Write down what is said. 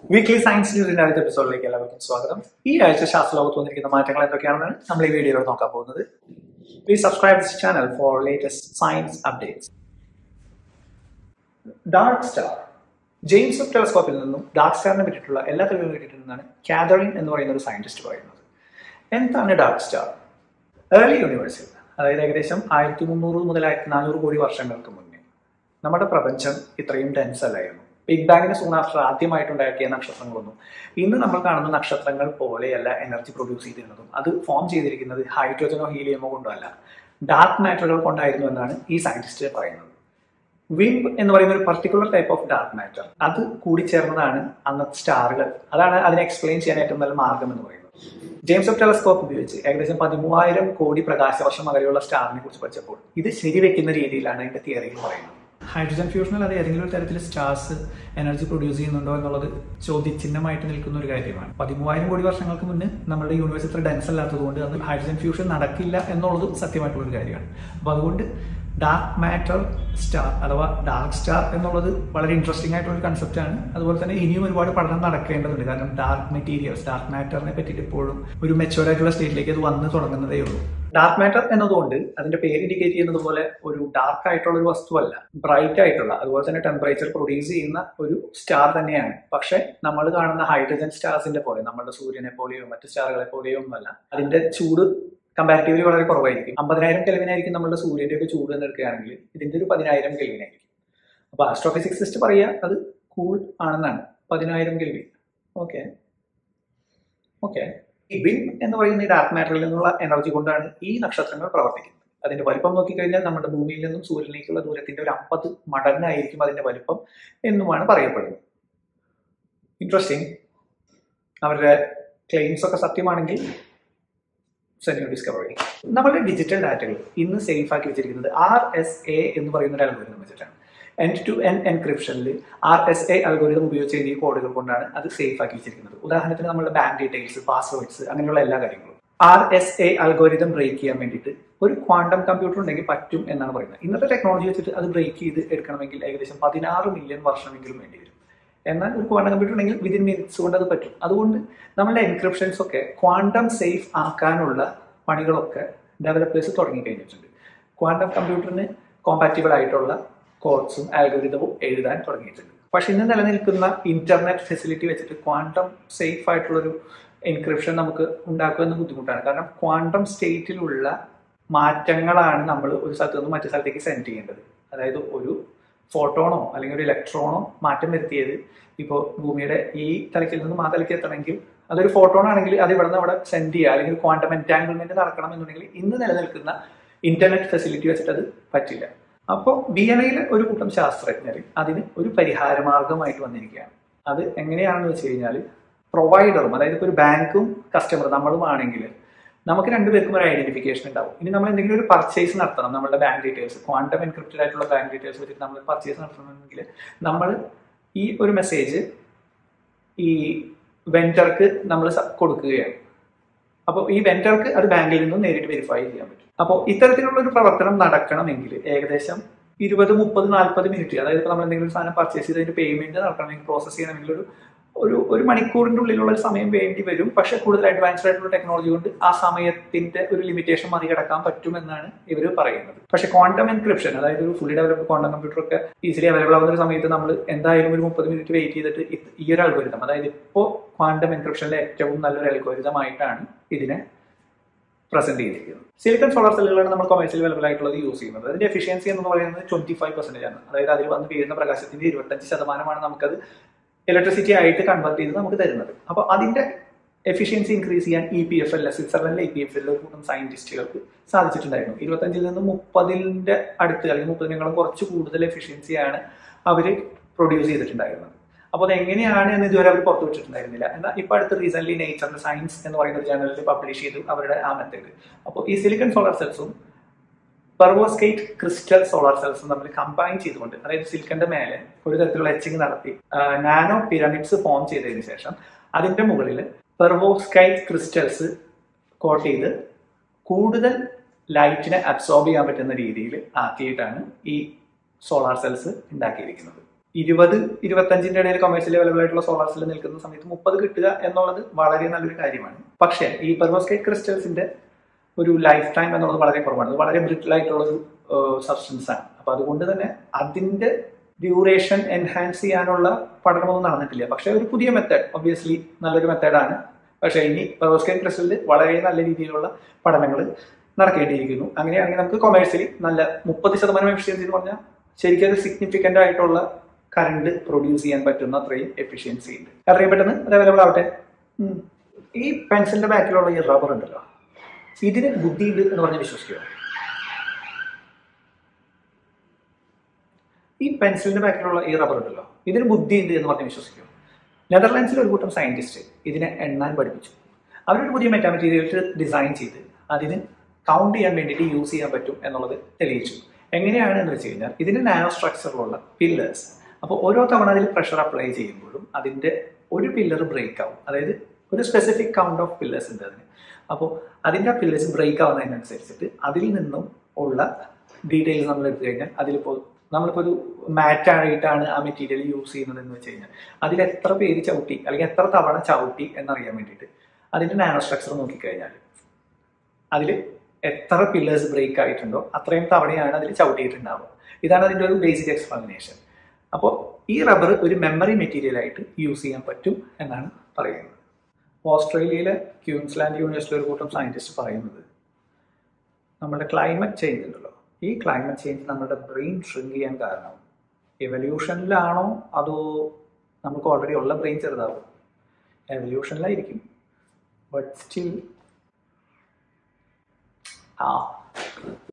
Weekly science ന്യൂസിന്റെ അടുത്ത എപ്പിസോഡിലേക്ക് എല്ലാവർക്കും സ്വാഗതം ഈ ആഴ്ച ശാസ്ത്രലോകത്ത് വന്നിരിക്കുന്ന മാറ്റങ്ങൾ എന്തൊക്കെയാണെന്ന് നമ്മൾ ഈ വീഡിയോയിൽ നോക്കാൻ പോകുന്നത് please subscribe this channel for latest science updates dark star James Webb ടെലസ്കോപ്പിൽ നിന്നും ഡാർക്ക് സ്റ്റാറിനെ പറ്റിയിട്ടുള്ള എല്ലാ തെളിവുകളും കിട്ടിയിട്ടുണ്ടെന്നാണ് കാതറിൻ എന്ന് പറയുന്ന ഒരു സയന്റിസ്റ്റ് പറയുന്നത് എന്താണ് ഡാർക്ക് സ്റ്റാർ ഏർലി യൂണിവേഴ്സിൽ അതായത് ഏകദേശം ആയിരത്തി മുന്നൂറ് മുതൽ ആയിരത്തി നാനൂറ് കോടി വർഷങ്ങൾക്ക് മുന്നേ നമ്മുടെ പ്രപഞ്ചം ഇത്രയും ഡെൻസ് അല്ലായിരുന്നു ബിഗ് ബാങ്ങിന് സൂൺ ആഫ്റ്റർ ആദ്യമായിട്ടുണ്ടാക്കിയ നക്ഷത്രങ്ങളൊന്നും ഇന്ന് നമ്മൾ കാണുന്ന നക്ഷത്രങ്ങൾ പോലെയല്ല എനർജി പ്രൊഡ്യൂസ് ചെയ്തിരുന്നതും അത് ഫോം ചെയ്തിരിക്കുന്നത് ഹൈഡ്രജനോ ഹീലിയമോ കൊണ്ടോ അല്ല ഡാർക്ക് മാറ്ററുകൾ കൊണ്ടായിരുന്നു എന്നാണ് ഈ സയന്റിസ്റ്റ് പറയുന്നത് വിംബ് എന്ന് പറയുന്ന ഒരു particular type of dark matter അത് കൂടിച്ചേർന്നതാണ് അന്നത്തെ സ്റ്റാറുകൾ അതാണ് അതിനെ എക്സ്പ്ലെയിൻ ചെയ്യാൻ ഏറ്റവും നല്ല മാർഗം എന്ന് പറയുന്നത് ജെയിംസ് ഓഫ് ടെലസ്കോപ്പ് ഉപയോഗിച്ച് ഏകദേശം പതിമൂവായിരം കോടി പ്രകാശവർഷം അകലെയുള്ള സ്റ്റാറിനെ കുറിച്ച് പഠിച്ചപ്പോൾ ഇത് ശരിവെക്കുന്ന രീതിയിലാണ് അതിന്റെ തിയറികൾ പറയുന്നത് ഹൈഡ്രജൻ ഫ്യൂഷനിൽ അത് ഏതെങ്കിലും ഒരു തരത്തിൽ സ്റ്റാർസ് എനർജി പ്രൊഡ്യൂസ് ചെയ്യുന്നുണ്ടോ എന്നുള്ളത് ചോദ്യചിഹ്നമായിട്ട് നിൽക്കുന്ന ഒരു കാര്യമാണ് പതിമൂവായിരം കോടി വർഷങ്ങൾക്ക് മുന്നേ നമ്മുടെ യൂണിവേഴ്സ് ഇത്ര ഡെൻസ് അല്ലാത്തതുകൊണ്ട് അത് ഹൈഡ്രജൻ ഫ്യൂഷൻ നടക്കില്ല എന്നുള്ളത് സത്യമായിട്ടുള്ള ഒരു കാര്യമാണ് അപ്പോൾ അതുകൊണ്ട് ഡാർക്ക് മാറ്റർ സ്റ്റാർ അഥവാ ഡാർക്ക് സ്റ്റാർ എന്നുള്ളത് വളരെ ഇൻട്രസ്റ്റിംഗ് ആയിട്ടുള്ള ഒരു കൺസെപ്റ്റ് ആണ് അതുപോലെ തന്നെ ഇനിയും ഒരുപാട് പഠനം നടക്കേണ്ടതുണ്ട് കാരണം ഡാർക്ക് മെറ്റീരിയൽസ് ഡാർക്ക് മാറ്ററിനെ പറ്റിയിട്ട് ഇപ്പോഴും ഒരു മെച്ചുവർ ആയിട്ടുള്ള സ്റ്റേറ്റിലേക്ക് അത് വന്ന് തുടങ്ങുന്നതേ ഉള്ളൂ ഡാർക്ക് മാറ്റർ എന്നതുകൊണ്ട് അതിന്റെ പേര് ഇൻഡിക്കേറ്റ് ചെയ്യുന്നത് പോലെ ഒരു ഡാർക്ക് ആയിട്ടുള്ള ഒരു വസ്തുവല്ല ബ്രൈറ്റ് ആയിട്ടുള്ള അതുപോലെ തന്നെ ടെമ്പറേച്ചർ പ്രൊഡ്യൂസ് ചെയ്യുന്ന ഒരു സ്റ്റാർ തന്നെയാണ് പക്ഷെ നമ്മൾ കാണുന്ന ഹൈഡ്രജൻ സ്റ്റാർസിന്റെ പോലെ നമ്മുടെ സൂര്യനെ പോലെയോ മറ്റു സ്റ്റാറുകളെ പോലെയോ ഒന്നുമല്ല അതിന്റെ ചൂട് കമ്പാരിറ്റീവ്ലി വളരെ കുറവായിരിക്കും അമ്പതിനായിരം കെൽവിനായിരിക്കും നമ്മുടെ സൂര്യന്റെ ഒക്കെ ചൂട് എന്ന് എടുക്കുകയാണെങ്കിൽ ഇതിന്റെ ഒരു പതിനായിരം കെൽവിനായിരിക്കും അപ്പൊ ആസ്ട്രോഫിസിക്സിസ്റ്റ് പറയുക അത് കൂൾ ആണെന്നാണ് പതിനായിരം കെൽവിൻ ഓക്കെ ഓക്കെ ഈ ബിം എന്ന് പറയുന്ന ഈ ഡാർക്ക് മാറ്ററിൽ നിന്നുള്ള എനർജി കൊണ്ടാണ് ഈ നക്ഷത്രങ്ങൾ പ്രവർത്തിക്കുന്നത് അതിന്റെ വലിപ്പം നോക്കിക്കഴിഞ്ഞാൽ നമ്മുടെ ഭൂമിയിൽ നിന്നും സൂര്യനിലേക്കുള്ള ദൂരത്തിന്റെ ഒരു അമ്പത് മടങ്ങായിരിക്കും അതിന്റെ വലിപ്പം എന്നുമാണ് പറയപ്പെടുന്നത് ഇൻട്രസ്റ്റിംഗ് അവരുടെ ക്ലെയിംസ് ഒക്കെ സത്യമാണെങ്കിൽ സെന്യൂ ഡിസ്കവറി നമ്മുടെ ഡിജിറ്റൽ ഡാറ്റകൾ ഇന്ന് സേഫ് ആക്കി വെച്ചിരിക്കുന്നത് ആർ എസ് എ എന്ന് പറയുന്ന ഒരു അൽഗോരിതം വെച്ചിട്ടാണ് എൻ ടു എൻ എൻക്രിപ്ഷനിൽ ആർ എസ് എ അൽഗോരിതം ഉപയോഗിച്ച് എഴുതിയ കോഡുകൾ കൊണ്ടാണ് അത് സേഫ് ആക്കി വെച്ചിരിക്കുന്നത് ഉദാഹരണത്തിന് നമ്മുടെ ബാങ്ക് ഡീറ്റെയിൽസ് പാസ്വേഡ്സ് അങ്ങനെയുള്ള എല്ലാ കാര്യങ്ങളും R S A algorithm break ചെയ്യാൻ വേണ്ടിയിട്ട് ഒരു ക്വാണ്ടം കമ്പ്യൂട്ടർ ഉണ്ടെങ്കിൽ പറ്റും എന്നാണ് പറയുന്നത് ഇന്നത്തെ ടെക്നോളജി വെച്ചിട്ട് അത് ബ്രേക്ക് ചെയ്ത് എടുക്കണമെങ്കിൽ ഏകദേശം പതിനാറ് മില്യൺ വർഷമെങ്കിലും വേണ്ടി വരും എന്നാൽ ഒരു ക്വാണ്ടം കമ്പ്യൂട്ടർ ഉണ്ടെങ്കിൽ വിതിൻ മിനിറ്റ്സ് കൊണ്ട് അത് പറ്റും അതുകൊണ്ട് നമ്മളുടെ എൻക്രിപ്ഷൻസ് ഒക്കെ ക്വാണ്ടം സേഫ് ആക്കാനുള്ള പണികളൊക്കെ ഡെവലപ്പേഴ്സ് തുടങ്ങി കഴിഞ്ഞിട്ടുണ്ട് ക്വാണ്ടം കമ്പ്യൂട്ടറിന് കോമ്പാറ്റബിൾ ആയിട്ടുള്ള കോഡ്സും ആൽഗോരിതവും എഴുതാൻ തുടങ്ങിയിട്ടുണ്ട് പക്ഷെ ഇന്ന് നിലനിൽക്കുന്ന ഇന്റർനെറ്റ് ഫെസിലിറ്റി വെച്ചിട്ട് ക്വാണ്ടം സേഫ് ആയിട്ടുള്ളൊരു എൻക്രിപ്ഷൻ നമുക്ക് ഉണ്ടാക്കുക എന്ന് ബുദ്ധിമുട്ടാണ് കാരണം ക്വാണ്ടം സ്റ്റേറ്റിലുള്ള മാറ്റങ്ങളാണ് നമ്മൾ ഒരു സ്ഥലത്ത് നിന്ന് മറ്റു സ്ഥലത്തേക്ക് സെൻഡ് ചെയ്യേണ്ടത് അതായത് ഒരു ഫോട്ടോണോ അല്ലെങ്കിൽ ഒരു ഇലക്ട്രോണോ മാറ്റം വരുത്തിയത് ഇപ്പോൾ ഭൂമിയുടെ ഈ തലക്കിൽ നിന്നും ആ തലയ്ക്ക് എത്തണമെങ്കിൽ അതൊരു ഫോട്ടോൺ ആണെങ്കിൽ അത് ഇവിടെ നിന്ന് അവിടെ സെൻഡ് ചെയ്യുക അല്ലെങ്കിൽ ക്വാണ്ടം എൻറ്റാങ്കിൾമെന്റ് നടക്കണം എന്നുണ്ടെങ്കിൽ ഇന്ന് നിലനിൽക്കുന്ന ഇന്റർനെറ്റ് ഫെസിലിറ്റി വെച്ചിട്ട് അത് പറ്റില്ല അപ്പോൾ ബി എൻ ഐയിലെ ഒരു കൂട്ടം ശാസ്ത്രജ്ഞർ അതിന് ഒരു പരിഹാര മാർഗമായിട്ട് വന്നിരിക്കുകയാണ് അത് എങ്ങനെയാണെന്ന് വെച്ച് കഴിഞ്ഞാൽ പ്രൊവൈഡറും അതായത് ഇപ്പോൾ ഒരു ബാങ്കും കസ്റ്റമർ നമ്മളുമാണെങ്കിൽ നമുക്ക് രണ്ടുപേർക്കും ഒരു ഐഡന്റിഫിക്കേഷൻ ഉണ്ടാവും ഇനി നമ്മൾ എന്തെങ്കിലും ഒരു പർച്ചേസ് നടത്തണം നമ്മുടെ ബാങ്ക് ഡീറ്റെയിൽസ് ക്വാണ്ടം എൻക്രിപ്റ്റഡ് ആയിട്ടുള്ള ബാങ്ക് ഡീറ്റെയിൽസ് വെച്ചിട്ട് നമ്മൾ പർച്ചേസ് നടത്തണമെങ്കിൽ നമ്മൾ ഈ ഒരു മെസ്സേജ് ഈ വെൻഡർക്ക് നമ്മൾ കൊടുക്കുകയാണ് അപ്പോൾ ഈ വെൻഡർക്ക് അത് ബാങ്കിൽ നിന്നും നേരിട്ട് വെരിഫൈ ചെയ്യാൻ പറ്റും അപ്പോൾ ഇത്തരത്തിലുള്ള ഒരു പ്രവർത്തനം നടക്കണമെങ്കിൽ ഏകദേശം ഇരുപത് മുപ്പത് നാൽപ്പത് മിനിറ്റ് അതായത് ഇപ്പോൾ നമ്മൾ എന്തെങ്കിലും ഒരു സാധനം പർച്ചേസ് ചെയ്ത് അതിന്റെ പേയ്മെന്റ് നടക്കണമെങ്കിൽ പ്രോസസ് ചെയ്യണമെങ്കിൽ ഒരു ഒരു ഒരു മണിക്കൂറിന്റെ ഉള്ളിലുള്ള ഒരു സമയം വേണ്ടി വരും പക്ഷെ കൂടുതൽ അഡ്വാൻസ്ഡ് ആയിട്ടുള്ള ടെക്നോളജി കൊണ്ട് ആ സമയത്തിന്റെ ഒരു ലിമിറ്റേഷൻ മറികടക്കാൻ പറ്റുമെന്നാണ് ഇവർ പറയുന്നത് പക്ഷെ ക്വാണ്ടം എൻക്രിപ്ഷൻ അതായത് ഒരു ഫുള്ളി ഡെവലപ്ഡ് ക്വാണ്ടം കമ്പ്യൂട്ടർ ഒക്കെ ഈസിലി അവൈലബിൾ ആവുന്ന ഒരു സമയത്ത് നമ്മൾ എന്തായാലും ഒരു മുപ്പത് മിനിറ്റ് വെയിറ്റ് ചെയ്തിട്ട് ഈ ഒരു അൽഗോരിതം അതായത് ഇപ്പോൾ ക്വാണ്ടം എൻക്രിപ്ഷനിലെ ഏറ്റവും നല്ലൊരു അൽഗോരിതം ആയിട്ടാണ് ഇതിനെ പ്രസന്റ് ചെയ്തിരിക്കുന്നത് സിലിക്കൺ സോളാർ സെല്ലുകളാണ് നമ്മൾ കൊമേഴ്സ്യൽ അവൈലബിൾ ആയിട്ടുള്ളത് യൂസ് ചെയ്യുന്നത് അതിന്റെ എഫിഷ്യൻസി എന്ന് പറയുന്നത് ട്വന്റി ഫൈവ് പെർസെന്റേജ് ആണ് അതായത് അതിൽ വന്ന് വീഴുന്ന പ്രകാശത്തിന്റെ ഇരുപത്തഞ്ച് ശതമാനമാണ് നമുക്കത് ഇലക്ട്രിസിറ്റി ആയിട്ട് കൺവേർട്ട് ചെയ്ത് നമുക്ക് തരുന്നത് അപ്പോൾ അതിന്റെ എഫിഷ്യൻസി ഇൻക്രീസ് ചെയ്യാൻ ഇ പി എഫ് എൽ സ്വിറ്റ്സർലൻഡിലെ ഇ പി എഫ് എൽ ഒരു കൂട്ടം സയന്റിസ്റ്റുകൾക്ക് സാധിച്ചിട്ടുണ്ടായിരുന്നു ഇരുപത്തഞ്ചിൽ നിന്ന് മുപ്പതിന്റെ അടുത്ത് അല്ലെങ്കിൽ മുപ്പതിനേക്കാളും കുറച്ച് കൂടുതൽ എഫിഷ്യൻസിയാണ് അവർ പ്രൊഡ്യൂസ് ചെയ്തിട്ടുണ്ടായിരുന്നത് അപ്പോൾ അത് എങ്ങനെയാണ് എന്ന് ഇതുവരെ അവർ പുറത്തു വിട്ടിട്ടുണ്ടായിരുന്നില്ല എന്നാൽ ഇപ്പൊ അടുത്ത് റീസെന്റ് നേച്ചറിന്റെ സയൻസ് എന്ന് പറയുന്ന ഒരു ജേണലിൽ പബ്ലിഷ് ചെയ്തു അവരുടെ ആ മെത്തേഡ് അപ്പോൾ ഈ സിലിക്കൺ സോളാർ സെൽസും പെർവോസ്കേറ്റ് ക്രിസ്റ്റൽ സോളാർ സെൽസും തമ്മിൽ കമ്പൈൻ ചെയ്തുകൊണ്ട് അതായത് സിലിക്കന്റെ മേലെ ഒരു തരത്തിലുള്ള എച്ചിങ് നടത്തി നാനോ പിരമിഡ്സ് ഫോം ചെയ്തതിനു ശേഷം അതിന്റെ മുകളിൽ പെർവോസ്കൈറ്റ് ക്രിസ്റ്റൽസ് കോട്ട് ചെയ്ത് കൂടുതൽ ലൈറ്റിനെ അബ്സോർബ് ചെയ്യാൻ പറ്റുന്ന രീതിയിൽ ആക്കിയിട്ടാണ് ഈ സോളാർ സെൽസ് ഉണ്ടാക്കിയിരിക്കുന്നത് ഇരുപത് ഇരുപത്തഞ്ചിന്റെ ഇടയിൽ കൊമേഴ്സ്യലി അവൈലബിൾ ആയിട്ടുള്ള സോളാർസിൽ നിൽക്കുന്ന സമയത്ത് മുപ്പത് കിട്ടുക എന്നുള്ളത് വളരെ നല്ലൊരു കാര്യമാണ് പക്ഷേ ഈ പെർവോസ്കേറ്റ് ക്രിസ്റ്റൽസിന്റെ ഒരു ലൈഫ് ടൈം എന്നുള്ളത് വളരെ കുറവാണ് അത് വളരെ ബ്രിട്ടിൽ ആയിട്ടുള്ള ഒരു സബ്സ്റ്റൻസ് ആണ് അപ്പൊ അതുകൊണ്ട് തന്നെ അതിന്റെ ഡ്യൂറേഷൻ എൻഹാൻസ് ചെയ്യാനുള്ള പഠനമൊന്നും നടന്നിട്ടില്ല പക്ഷേ ഒരു പുതിയ മെത്തേഡ് ഒബ്വിയസ്ലി നല്ലൊരു മെത്തേഡാണ് പക്ഷേ ഇനി പെർവോസ്കേറ്റ് ക്രിസ്റ്റലിൽ വളരെ നല്ല രീതിയിലുള്ള പഠനങ്ങൾ നടക്കേണ്ടിയിരിക്കുന്നു അങ്ങനെയാണെങ്കിൽ നമുക്ക് കൊമേഴ്സ്യലി നല്ല മുപ്പത് ശതമാനം എഫിഷ്യൻസി എന്ന് പറഞ്ഞാൽ ശരിക്കും അത് സിഗ്നിഫിക്കൻ്റ് ആയിട്ടുള്ള കറണ്ട് പ്രൊഡ്യൂസ് ചെയ്യാൻ പറ്റുന്ന അത്രയും എഫിഷ്യൻസി ഉണ്ട് എത്രയും പെട്ടെന്ന് അത് അവൈലബിൾ ആവട്ടെ ഉം. ഈ പെൻസിലിന്റെ ബാക്കിലുള്ള ഈ റബ്ബർ ഉണ്ടല്ലോ ഇതിന് ബുദ്ധിയുണ്ട് എന്ന് പറഞ്ഞ് വിശ്വസിക്കുക ഈ പെൻസിലിന്റെ ബാക്കിലുള്ള ഈ റബ്ബർ ഉണ്ടല്ലോ ഇതിന് ബുദ്ധിയുണ്ട് എന്ന് പറഞ്ഞ് വിശ്വസിക്കുക നെതർലാൻഡ്സിലെ ഒരു കൂട്ടം സയന്റിസ്റ്റ് ഇതിനെ എണ്ണാൻ പഠിപ്പിച്ചു അവരൊരു പുതിയ മെറ്റാമെറ്റീരിയൽസ് ഡിസൈൻ ചെയ്ത് അതിന് കൗണ്ട് ചെയ്യാൻ വേണ്ടിയിട്ട് യൂസ് ചെയ്യാൻ പറ്റും എന്നുള്ളത് തെളിയിച്ചു എങ്ങനെയാണ് എന്ന് വെച്ച് കഴിഞ്ഞാൽ ഇതിന് നാനോ സ്ട്രക്ചറിലുള്ള പില്ലേഴ്സ് അപ്പോൾ ഓരോ തവണ അതിൽ പ്രഷർ അപ്ലൈ ചെയ്യുമ്പോഴും അതിന്റെ ഒരു പില്ലർ ബ്രേക്ക് ആവും അതായത് ഒരു സ്പെസിഫിക് കൗണ്ട് ഓഫ് പില്ലേഴ്സ് ഉണ്ട് അതിന് അപ്പോൾ അതിന്റെ ആ പില്ലേഴ്സ് ബ്രേക്ക് ആവുന്നതിനനുസരിച്ചിട്ട് അതിൽ നിന്നും ഉള്ള ഡീറ്റെയിൽസ് നമ്മൾ എടുത്തു കഴിഞ്ഞാൽ അതിലിപ്പോൾ നമ്മളിപ്പോൾ ഒരു മാറ്റ് ആയിട്ടാണ് ആ മെറ്റീരിയൽ യൂസ് ചെയ്യുന്നത് എന്ന് വെച്ച് കഴിഞ്ഞാൽ അതിൽ എത്ര പേര് ചവിട്ടി അല്ലെങ്കിൽ എത്ര തവണ ചവിട്ടി എന്നറിയാൻ വേണ്ടിയിട്ട് അതിന്റെ നാനോ സ്ട്രക്ചർ നോക്കിക്കഴിഞ്ഞാൽ അതിൽ എത്ര പില്ലേഴ്സ് ബ്രേക്ക് ആയിട്ടുണ്ടോ അത്രയും തവണയാണ് അതിൽ ചവിട്ടിയിട്ടുണ്ടാവുക ഇതാണ് അതിൻ്റെ ഒരു ബേസിക് എക്സ്പ്ലനേഷൻ അപ്പോൾ ഈ റബ്ബർ ഒരു മെമ്മറി മെറ്റീരിയൽ ആയിട്ട് യൂസ് ചെയ്യാൻ പറ്റും എന്നാണ് പറയുന്നത് ഓസ്ട്രേലിയയിലെ ക്യൂൻസ്ലാൻഡ് യൂണിവേഴ്സിറ്റിയിലെ ഒരു കൂട്ടം സയൻറ്റിസ്റ്റ് പറയുന്നത് നമ്മുടെ ക്ലൈമറ്റ് ചേഞ്ച് ഉണ്ടല്ലോ ഈ ക്ലൈമറ്റ് ചേഞ്ച് നമ്മുടെ ബ്രെയിൻ ഷ്രിങ്ക് ചെയ്യാൻ കാരണം എവല്യൂഷനിലാണോ അതോ നമുക്ക് ഓൾറെഡി ഉള്ള ബ്രെയിൻ ചെറുതാവും എവല്യൂഷനിലായിരിക്കും ബട്ട് സ്റ്റിൽ ആ